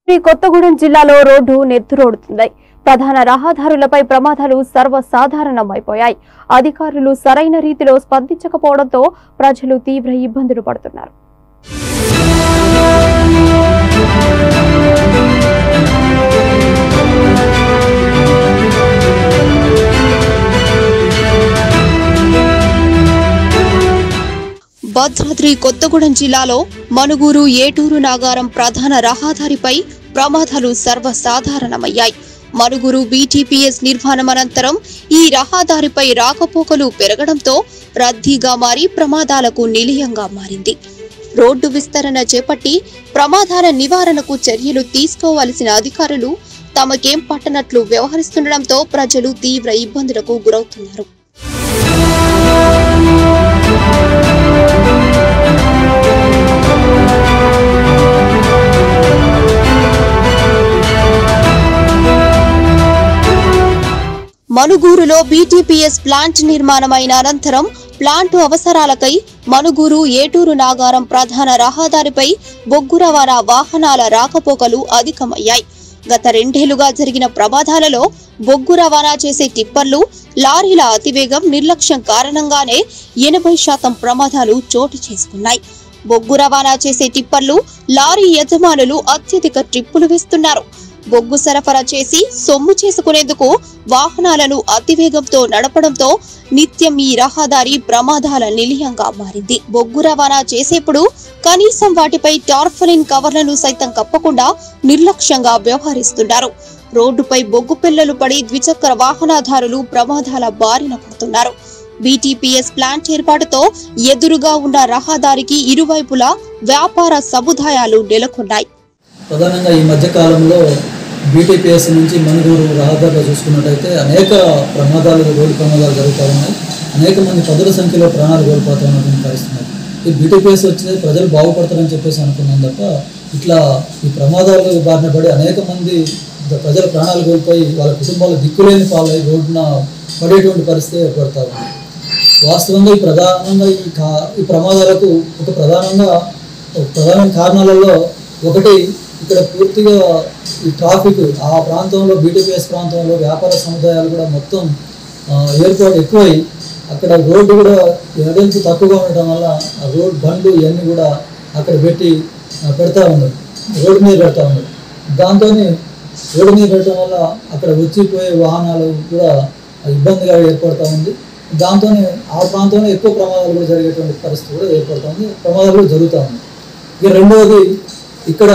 శ్రీ కొత్తగూడెం జిల్లాలో రోడ్డు నెత్తురోడుతుంది ప్రధాన రహదారులపై ప్రమాదాలు సర్వసాధారణమైపోయాయి అధికారులు సరైన రీతిలో స్పందించకపోవడంతో ప్రజలు తీవ్ర ఇబ్బందులు పడుతున్నారు భద్రాద్రి కొత్తగూడెం జిల్లాలో మనుగూరు ఏటూరు నాగారం ప్రధాన రహదారిపై ప్రమాదాలు సర్వసాధారణమయ్యాయి మనుగురు బీటీపీఎస్ నిర్మాణం అనంతరం ఈ రహదారిపై రాకపోకలు పెరగడంతో రద్దీగా మారి ప్రమాదాలకు నిలయంగా మారింది రోడ్డు విస్తరణ చేపట్టి ప్రమాదాల నివారణకు చర్యలు తీసుకోవాల్సిన అధికారులు తమకేం పట్టనట్లు వ్యవహరిస్తుండటంతో ప్రజలు తీవ్ర ఇబ్బందులకు గురవుతున్నారు మనుగూరులో బీటీపీఎస్ ప్లాంట్ నిర్మాణమైన అనంతరం ప్లాంట్ అవసరాలకై మనుగూరు ఏటూరు నాగారం ప్రధాన రహదారిపై బొగ్గు రవాణా వాహనాల రాకపోకలు అధికమయ్యాయి గత రెండేళ్లుగా జరిగిన ప్రమాదాలలో బొగ్గు రవాణా చేసే టిప్పర్లు లారీల అతివేగం నిర్లక్ష్యం కారణంగానే ఎనభై శాతం ప్రమాదాలు చోటు చేసుకున్నాయి బొగ్గు రవాణా చేసే టిప్పర్లు లారీ యజమానులు అత్యధిక ట్రిప్పులు వేస్తున్నారు బొగ్గు సరఫరా చేసి సొమ్ము చేసుకునేందుకు వాహనాలను అతివేగంతో నడపడంతో నిత్యం ఈ రహదారి ప్రమాదాల నిలయంగా మారింది బొగ్గు రవాణా చేసేప్పుడు కనీసం వాటిపై టార్ఫలిన్ కవర్లను సైతం కప్పకుండా నిర్లక్ష్యంగా వ్యవహరిస్తున్నారు రోడ్డుపై బొగ్గు పిల్లలు పడి ద్విచక్ర వాహనదారులు ప్రమాదాల బారిన పడుతున్నారు బీటీపీఎస్ ప్లాంట్ ఏర్పాటుతో ఎదురుగా ఉన్న రహదారికి ఇరువైపులా వ్యాపార సముదాయాలు నెలకొన్నాయి ప్రధానంగా ఈ మధ్య కాలంలో బీటీపీఎస్ నుంచి మనుగూరు రహదారిలో చూసుకున్నట్టయితే అనేక ప్రమాదాలు రోడ్డు ప్రమాదాలు జరుగుతూ ఉన్నాయి అనేక మంది పదుల సంఖ్యలో ప్రాణాలు కోల్పోతూ ఉన్నటువంటి పరిస్థితి ఈ బీటీపీఎస్ వచ్చింది ప్రజలు బాగుపడతారని చెప్పేసి అనుకున్నాం తప్ప ఇట్లా ఈ ప్రమాదాలు బారిన పడి అనేక మంది ద- ప్రజల ప్రాణాలు కోల్పోయి వాళ్ళ కుటుంబాలు దిక్కులేని పాలై రోడ్డున పడేటువంటి పరిస్థితి ఏర్పడతా ఉంది వాస్తవంగా ఈ ప్రధానంగా ఈ కా ఈ ప్రమాదాలకు ఒక ప్రధానంగా ఒక ప్రధాన కారణాలలో ఒకటి ఇక్కడ పూర్తిగా ఈ ట్రాఫిక్ ఆ ప్రాంతంలో బీటీపీఎస్ ప్రాంతంలో వ్యాపార సముదాయాలు కూడా మొత్తం ఆ, ఏర్పాటు ఎక్కువై అక్కడ రోడ్డు కూడా వెడల్పు తక్కువగా ఉండటం వల్ల ఆ రోడ్ బండ్లు ఇవన్నీ కూడా అక్కడ పెట్టి ఆ, పెడతా ఉన్నారు రోడ్డు మీద పెడతా ఉన్నారు దాంతో రోడ్డు మీద పెట్టడం వల్ల అక్కడ వచ్చిపోయే వాహనాలు కూడా ఇబ్బందిగా ఏర్పడుతూ ఉంది దాంతో ఆ ప్రాంతంలో ఎక్కువ ప్రమాదాలు కూడా జరిగేటువంటి పరిస్థితి కూడా ఏర్పడుతూ ఉంది ప్రమాదాలు కూడా జరుగుతూ ఉంది ఇక రెండవది ఇక్కడ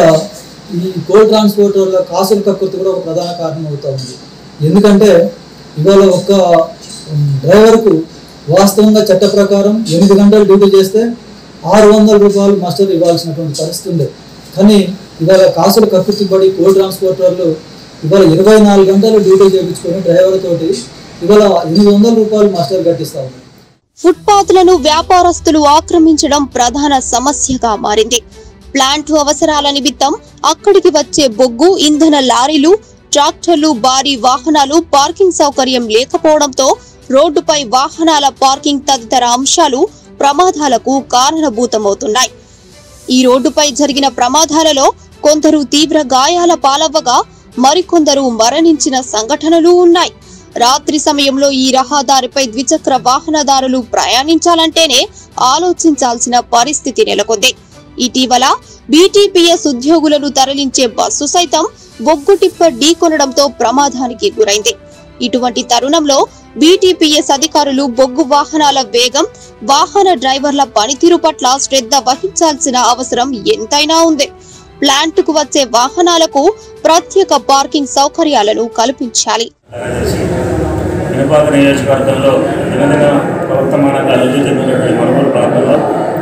ఈ కోల్ ట్రాన్స్పోర్ట్ వల్ల కాసుల కక్కుర్తి కూడా ఒక ప్రధాన కారణం అవుతా ఉంది ఎందుకంటే ఇవాళ ఒక్క ఉమ్, డ్రైవర్కు వాస్తవంగా చట్ట ప్రకారం ఎనిమిది గంటలు డ్యూటీ చేస్తే ఆరు వందల రూపాయలు మాస్టర్ ఇవ్వాల్సినటువంటి పరిస్థితి ఉంది కానీ ఇవాళ కాసులు కక్కుర్తి పడి కోల్ ట్రాన్స్పోర్టర్లు ఇవాళ ఇరవై నాలుగు గంటలు డ్యూటీ చేయించుకొని డ్రైవర్ తోటి ఇవాళ ఎనిమిది వందల రూపాయలు మాస్టర్ కట్టిస్తా ఉన్నారు ఫుట్పాత్లను వ్యాపారస్తులు ఆక్రమించడం ప్రధాన సమస్యగా మారింది ప్లాంట్ అవసరాల నిమిత్తం అక్కడికి వచ్చే బొగ్గు ఇంధన లారీలు ట్రాక్టర్లు భారీ వాహనాలు పార్కింగ్ సౌకర్యం లేకపోవడంతో రోడ్డుపై వాహనాల పార్కింగ్ తదితర అంశాలు ప్రమాదాలకు కారణభూతమవుతున్నాయి ఈ రోడ్డుపై జరిగిన ప్రమాదాలలో కొందరు తీవ్ర గాయాల పాలవ్వగా మరికొందరు మరణించిన సంఘటనలు ఉన్నాయి రాత్రి సమయంలో ఈ రహదారిపై ద్విచక్ర వాహనదారులు ప్రయాణించాలంటేనే ఆలోచించాల్సిన పరిస్థితి నెలకొంది ఇటీవల బీటీపీఎస్ ఉద్యోగులను తరలించే బస్సు సైతం బొగ్గు టిప్పర్ ఢీకొనడంతో ప్రమాదానికి గురైంది ఇటువంటి తరుణంలో బీటీపీఎస్ అధికారులు బొగ్గు వాహనాల వేగం వాహన డ్రైవర్ల పనితీరు పట్ల శ్రద్ధ వహించాల్సిన అవసరం ఎంతైనా ఉంది ప్లాంట్ కు వచ్చే వాహనాలకు ప్రత్యేక పార్కింగ్ సౌకర్యాలను కల్పించాలి తెలిసి వినపాక నియోజకవర్గంలో దినదిన ప్రవర్తమానంగా అభివృద్ధి చెందుతున్నటువంటి మనుగోలు ప్రాంతంలో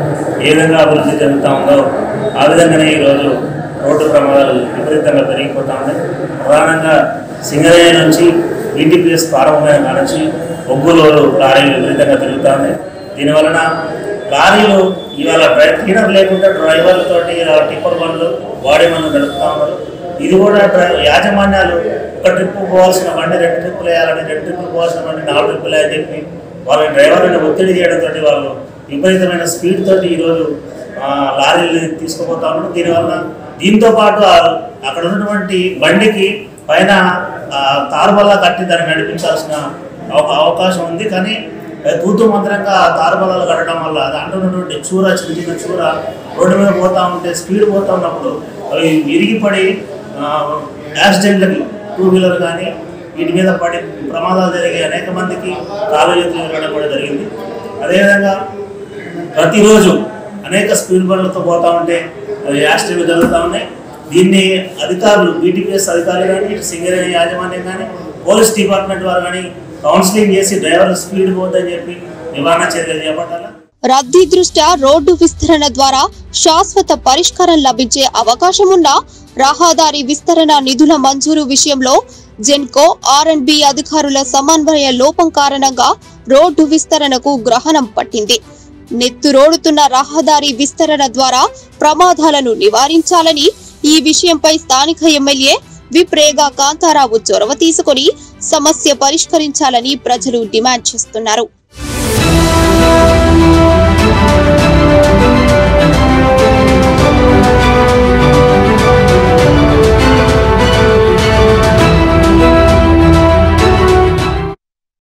ఏ విధంగా అభివృద్ధి చెందుతా ఉందో ఆ విధంగానే ఈరోజు రోడ్డు ప్రమాదాలు విపరీతంగా పెరిగిపోతా ఉన్నాయి ప్రధానంగా సింగరేణి నుంచి ఈటీపీఎస్ ప్రారంభమైన కాడ నుంచి ఒగ్గులు లారీలు విపరీతంగా తిరుగుతూ ఉన్నాయి దీనివలన లారీలు ఇవాళ డ్రై క్లీనర్ లేకుండా డ్రైవర్లతోటి ఇలా టిప్పర్ బండ్లు బాడీ బండ్లు నడుపుతా ఉన్నారు ఇది కూడా డ్రై యాజమాన్యాలు ఒక ట్రిప్ పోవాల్సిన బండి రెండు ట్రిప్పులు వేయాలని రెండు ట్రిప్పులు పోవాల్సిన బండి నాలుగు ట్రిప్పులు వేయాలని చెప్పి వాళ్ళ డ్రైవర్లను ఒత్తిడి చేయడంతో వాళ్ళు విపరీతమైన స్పీడ్ తోటి ఈరోజు ఆ, లారీలు తీసుకుపోతా ఉన్నారు దీనివల్ల దీంతో పాటు ఆ అక్కడ ఉన్నటువంటి బండికి పైన ఆ, తారుబల్ల కట్టి దాన్ని నడిపించాల్సిన అవ- అవకాశం ఉంది కానీ ఆ, తూతు మంత్రంగా ఆ తారుబల్లలు కట్టడం వల్ల దాంట్లో ఉన్నటువంటి చూర చిన్న చిన్న చూర రోడ్డు మీద పోతా ఉంటే స్పీడ్ పోతా ఉన్నప్పుడు అవి విరిగిపడి ఆ, యాక్సిడెంట్లకి టూ వీలర్ కానీ వీటి మీద పడి ప్రమాదాలు జరిగి అనేక మందికి కాలు చేతులు విరగడం కూడా జరిగింది అదేవిధంగా ప్రతిరోజు అనేక స్పీడ్ బండ్లతో పోతా ఉంటే అవి యాక్సిడెంట్లు జరుగుతూ ఉన్నాయి దీన్ని అధికారులు బీటీపీఎస్ అధికారులు కానీ ఇటు సింగరేణి యాజమాన్యం కానీ పోలీస్ డిపార్ట్మెంట్ వారు కానీ కౌన్సిలింగ్ చేసి డ్రైవర్లు స్పీడ్ పోద్దని చెప్పి నివారణ చర్యలు చేపట్టాలి రద్దీ దృష్ట్యా రోడ్డు విస్తరణ ద్వారా శాశ్వత పరిష్కారం లభించే అవకాశం ఉన్న రహదారి విస్తరణ నిధుల మంజూరు విషయంలో జెన్కో ఆర్ అండ్ బి అధికారుల సమన్వయ లోపం కారణంగా రోడ్డు విస్తరణకు గ్రహణం పట్టింది నెత్తురోడుతున్న రహదారి విస్తరణ ద్వారా ప్రమాదాలను నివారించాలని ఈ విషయంపై స్థానిక ఎమ్మెల్యే విప్రేగా కాంతారావు చొరవ తీసుకొని సమస్య పరిష్కరించాలని ప్రజలు డిమాండ్ చేస్తున్నారు